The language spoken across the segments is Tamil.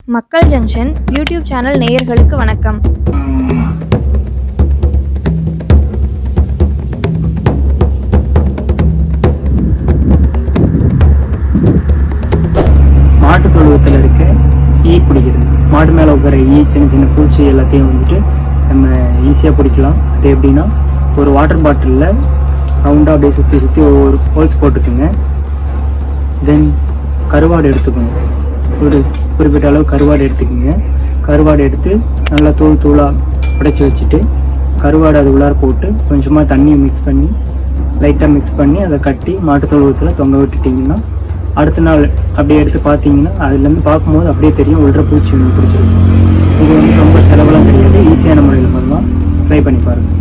மக்கள் ஜங்ஷன் யூடியூப் சேனல் நேயர்களுக்கு வணக்கம் மாட்டு தொழுவத்தில் இருக்க ஈ பிடிக்கிறது மாடு மேலே உட்கார ஈ சின்ன சின்ன பூச்சி எல்லாத்தையும் வந்துட்டு நம்ம ஈஸியாக பிடிக்கலாம் அது எப்படின்னா ஒரு வாட்டர் பாட்டிலில் ரவுண்டாக அப்படியே சுற்றி சுற்றி ஒரு ஹோல்ஸ் போட்டுக்குங்க தென் கருவாடு எடுத்துக்கோங்க ஒரு குறிப்பிட்ட அளவு கருவாடு எடுத்துக்கோங்க கருவாடு எடுத்து நல்லா தூள் தூளாக உடைச்சி வச்சுட்டு கருவாடு அது உள்ளார போட்டு கொஞ்சமாக தண்ணியை மிக்ஸ் பண்ணி லைட்டாக மிக்ஸ் பண்ணி அதை கட்டி மாட்டு தொழுவத்தில் தொங்க விட்டுட்டிங்கன்னா அடுத்த நாள் அப்படியே எடுத்து பார்த்தீங்கன்னா அதுலேருந்து பார்க்கும்போது அப்படியே தெரியும் உள்ள பூச்சி ஒன்று பிடிச்சிருக்கும் இது வந்து ரொம்ப செலவெல்லாம் கிடையாது ஈஸியான முறையில் பண்ணலாம் ட்ரை பண்ணி பாருங்கள்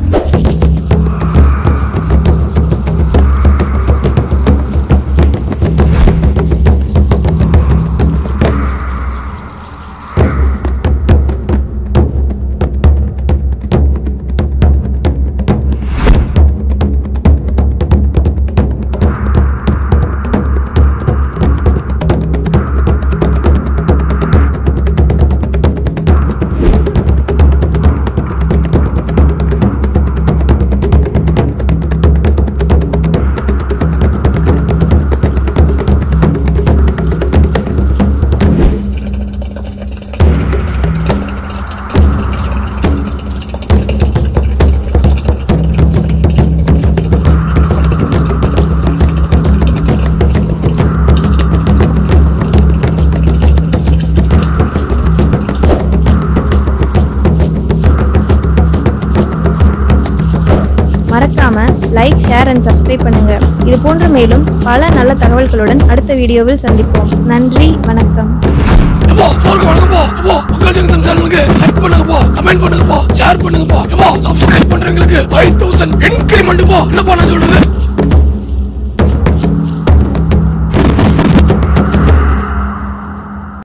மறக்காம லைக் ஷேர் அண்ட் சப்ஸ்கிரைப் பண்ணுங்க இது போன்ற மேலும் பல நல்ல தகவல்களுடன் அடுத்த வீடியோவில் சந்திப்போம் நன்றி வணக்கம் எப்போ அவருக்கு வணக்கம் போ எப்போ மக்கள் ஜங்ஷன் சேனலுக்கு லைக் பண்ணுங்க போ கமெண்ட் பண்ணுங்க போ ஷேர் பண்ணுங்க போ எப்போ சப்ஸ்கிரைப் பண்றவங்களுக்கு ஃபைவ் தௌசண்ட் இன்கிரிமெண்ட் போ என்ன பண்ண சொல்றது